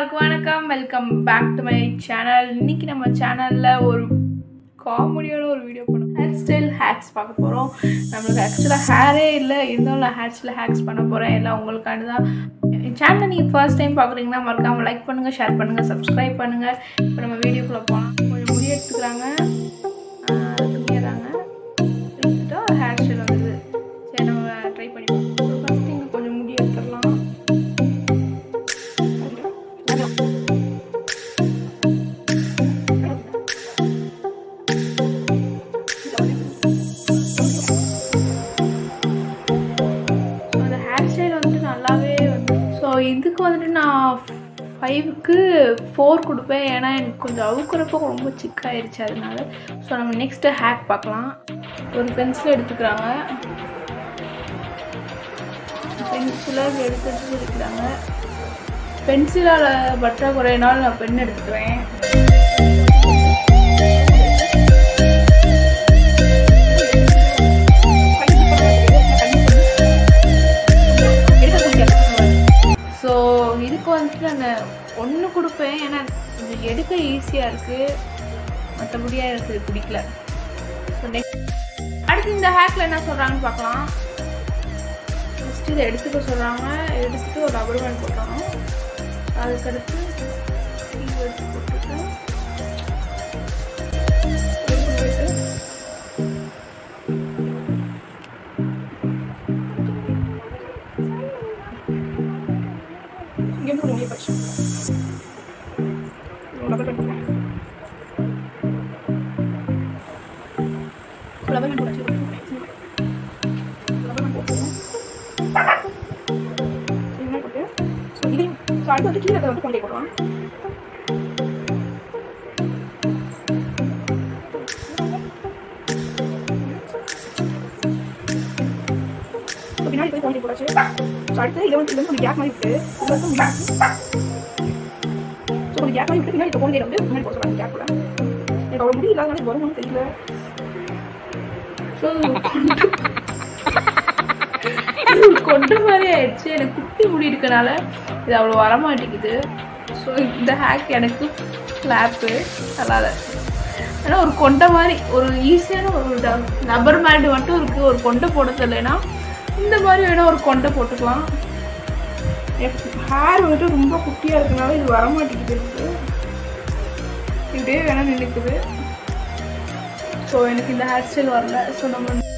எல்லாருக்கும் வணக்கம் welcome back to my channel இன்னைக்கு நம்ம சேனலில் ஒரு காமெடியான ஒரு வீடியோ பண்ணுவோம் ஹேர் ஸ்டைல் ஹேக்ஸ் பார்க்க போகிறோம் நம்மளுக்கு ஆக்சுவலாக ஹேரே இல்லை இருந்தாலும் நான் ஹேர் ஸ்டைல் ஹேக்ஸ் பண்ண போகிறேன் எல்லாம் உங்களுக்காண்டி தான் என் சேனலை நீங்கள் ஃபர்ஸ்ட் டைம் பார்க்குறீங்கன்னா மறக்காமல் லைக் பண்ணுங்கள் ஷேர் பண்ணுங்கள் சப்ஸ்கிரைப் பண்ணுங்கள் இப்போ நம்ம வீடியோக்குள்ளே போகலாம் கொஞ்சம் முடி எடுத்துக்கிறாங்க துணியறாங்க எடுத்துட்டா ஹேர் ஸ்டைல் வந்தது சரி நம்ம ட்ரை பண்ணி பார்ப்போம் ஃபஸ்ட்டு இங்கே கொஞ்சம் முடி எடுத்துடலாம் ஸோ அந்த ஹேர் ஸ்டைல் வந்துட்டு நல்லாவே வந்து ஸோ இதுக்கு வந்துட்டு நான் ஃபைவுக்கு ஃபோர் கொடுப்பேன் ஏன்னா எனக்கு கொஞ்சம் அவுக்குறப்போ ரொம்ப சிக்காயிருச்சு அதனால ஸோ நம்ம நெக்ஸ்ட்டு ஹேக் பார்க்கலாம் ஒரு பென்சில் எடுத்துக்கிறாங்க பென்சிலை எடுத்துட்டு இருக்கிறாங்க பென்சிலால் பற்றாக்குறையினால் நான் பென் எடுத்துக்கிறேன் ஸோ இதுக்கு வந்துட்டு நான் ஒன்று கொடுப்பேன் ஏன்னா இது எடுக்க ஈஸியாக இருக்குது மற்றபடியாக எனக்கு இது பிடிக்கல ஸோ நெக்ஸ்ட் அடுத்து இந்த ஹேக்கில் என்ன சொல்கிறாங்கன்னு பார்க்கலாம் ஃபஸ்ட்டு இதை எடுத்துக்க சொல்கிறாங்க எடுத்துட்டு ஒரு ரப்பர் பேண்ட் போட்டணும் அதுக்கடுத்து இது எடுத்து போட்டுட்டு எடுத்து போயிட்டு இங்கே போய் முடிய போச்சு ரப்பர் பேண்ட் போட்டேன் ரப்பர் பேண்ட் போட்டாச்சு ரப்பர் பேண்ட் போட்டுருவோம் என்ன போட்டு ஸோ இதையும் ஸோ அடுத்து வந்து கீழே வந்து கொண்டே போடுவான் ஸோ பின்னாடி போய் கொண்டே போடாச்சு ஸோ அடுத்து இதை வந்து இது வந்து கொஞ்சம் கேப் மாதிரி விட்டு இது வந்து முன்னாடி ஸோ கொஞ்சம் கேப் மாதிரி விட்டு பின்னாடி இப்போ கொண்டே வந்து முன்னாடி போட சொல்கிறாங்க கேப் கூட எனக்கு அவ்வளோ முடி இல்லாதனால வருமானு தெரியல ஸோ இது கொண்ட மாதிரி ஆயிடுச்சு எனக்கு குட்டி முடி இருக்கனால இது அவ்வளோ வரமாட்டேங்குது ஸோ இந்த ஹேக் எனக்கு ஸ்லாப்பு நல்லா இல்லை ஆனால் ஒரு கொண்டை மாதிரி ஒரு ஈஸியான ஒரு ரப்பர் மேட் மட்டும் இருக்குது ஒரு கொண்டை போட தெரியலனா இந்த மாதிரி வேணால் ஒரு கொண்டை போட்டுக்கலாம் ஹேர் வந்துட்டு ரொம்ப குட்டியாக இருக்கனால இது வரமாட்டேங்குது எனக்கு இப்படியே வேணால் நினைக்குது ஸோ எனக்கு இந்த ஹேர் ஸ்டைல் வரல ஸோ நம்ம